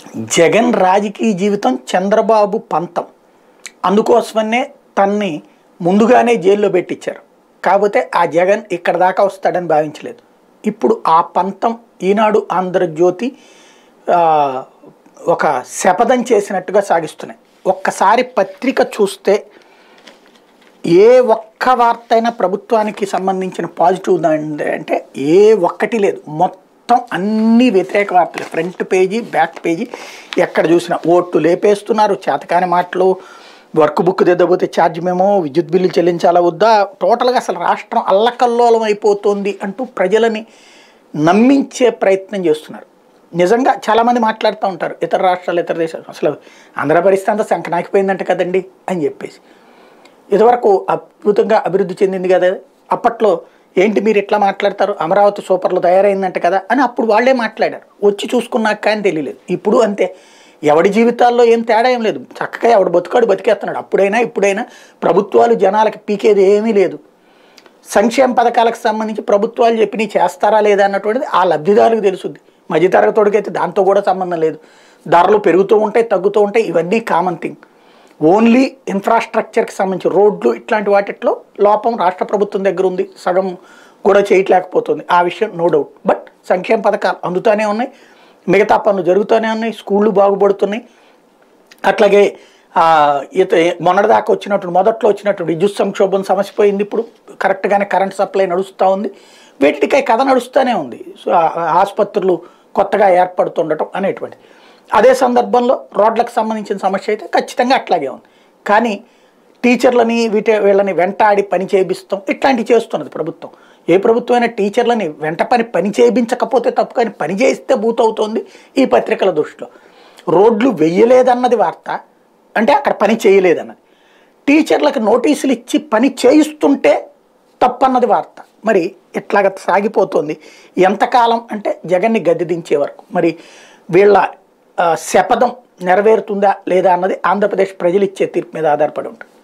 జగన్ రాజకీయ జీవితం చంద్రబాబు పంతం అందుకోసమనే తన్ని ముందుగానే జైల్లో పెట్టించారు కాకపోతే ఆ జగన్ ఇక్కడ దాకా వస్తాడని భావించలేదు ఇప్పుడు ఆ పంతం ఈనాడు ఆంధ్రజ్యోతి ఆ, ఒక శపథం చేసినట్టుగా సాగిస్తున్నాయి ఒక్కసారి పత్రిక చూస్తే ఏ ఒక్క వార్త అయినా ప్రభుత్వానికి సంబంధించిన పాజిటివ్ ఉందా అంటే ఏ ఒక్కటి లేదు మొత్తం అన్ని వ్యతిరేక వార్తలు ఫ్రంట్ పేజీ బ్యాక్ పేజీ ఎక్కడ చూసినా ఓట్లు లేపేస్తున్నారు చేతకాని మాటలు వర్క్ బుక్ దిద్దబోతే ఛార్జ్ మేమో విద్యుత్ బిల్లు చెల్లించాలా వద్దా టోటల్గా అసలు రాష్ట్రం అల్లకల్లోలం అయిపోతుంది అంటూ ప్రజలని నమ్మించే ప్రయత్నం చేస్తున్నారు నిజంగా చాలామంది మాట్లాడుతూ ఉంటారు ఇతర రాష్ట్రాలు ఇతర దేశాలు అసలు ఆంధ్ర పరిస్థితి అంతా సంకనాకిపోయిందంట కదండి అని చెప్పేసి ఇదివరకు అద్భుతంగా అభివృద్ధి చెందింది కదా అప్పట్లో ఏంటి మీరు ఎట్లా మాట్లాడతారు అమరావతి సూపర్లో తయారైందంట కదా అని అప్పుడు వాళ్ళే మాట్లాడారు వచ్చి చూసుకున్నాక కానీ తెలియలేదు ఇప్పుడు అంతే ఎవడి జీవితాల్లో ఏం తేడా ఏం లేదు చక్కగా ఎవడు బతుకాడు బతికేస్తున్నాడు అప్పుడైనా ఇప్పుడైనా ప్రభుత్వాలు జనాలకి పీకేది ఏమీ లేదు సంక్షేమ పథకాలకు సంబంధించి ప్రభుత్వాలు చెప్పినవి చేస్తారా లేదా అన్నటువంటిది ఆ లబ్ధిదారులకు తెలుసుద్ది మధ్యతరగతోడికి అయితే దాంతో కూడా సంబంధం లేదు ధరలు పెరుగుతూ ఉంటాయి తగ్గుతూ ఉంటాయి ఇవన్నీ కామన్ థింగ్ ఓన్లీ ఇన్ఫ్రాస్ట్రక్చర్కి సంబంధించి రోడ్లు ఇట్లాంటి వాటిట్లో లోపం రాష్ట్ర ప్రభుత్వం దగ్గర ఉంది సగం కూడా చేయట్లేకపోతుంది ఆ విషయం నో డౌట్ బట్ సంక్షేమ పథకాలు అందుతూనే ఉన్నాయి మిగతా పనులు జరుగుతూనే ఉన్నాయి స్కూళ్ళు బాగుపడుతున్నాయి అట్లాగే ఆ, ఇత మొన్నటిదాకా వచ్చినట్టు మొదట్లో వచ్చినట్టు విద్యుత్ సంక్షోభం సమస్య పోయింది ఇప్పుడు కరెక్ట్గానే కరెంట్ సప్లై నడుస్తూ ఉంది వీటికై కథ నడుస్తూనే ఉంది సో ఆ- ఆ ఆసుపత్రులు కొత్తగా ఏర్పడుతుండటం అనేటువంటి అదే సందర్భంలో రోడ్లకు సంబంధించిన సమస్య అయితే ఖచ్చితంగా అట్లాగే ఉంది కానీ టీచర్లని వీటి వీళ్ళని వెంటాడి పని చేయిస్తాం ఇట్లాంటివి చేస్తున్నది ప్రభుత్వం ఏ ప్రభుత్వమైనా టీచర్లని వెంట పని పని చేయించకపోతే తప్పు కానీ పని చేయిస్తే బూతవుతోంది ఈ పత్రికల దృష్టిలో రోడ్లు వెయ్యలేదన్నది వార్త అంటే అక్కడ పని చేయలేదన్నది టీచర్లకు నోటీసులు ఇచ్చి పని చేయిస్తుంటే తప్పన్నది వార్త మరి ఇట్లాగ సాగిపోతుంది ఎంతకాలం అంటే జగన్ని గద్దె దించే వరకు మరి వీళ్ళ ఆ, శపథం నెరవేరుతుందా లేదా అన్నది ఆంధ్రప్రదేశ్ ప్రజలు ఇచ్చే తీర్పు మీద ఆధారపడి ఉంటుంది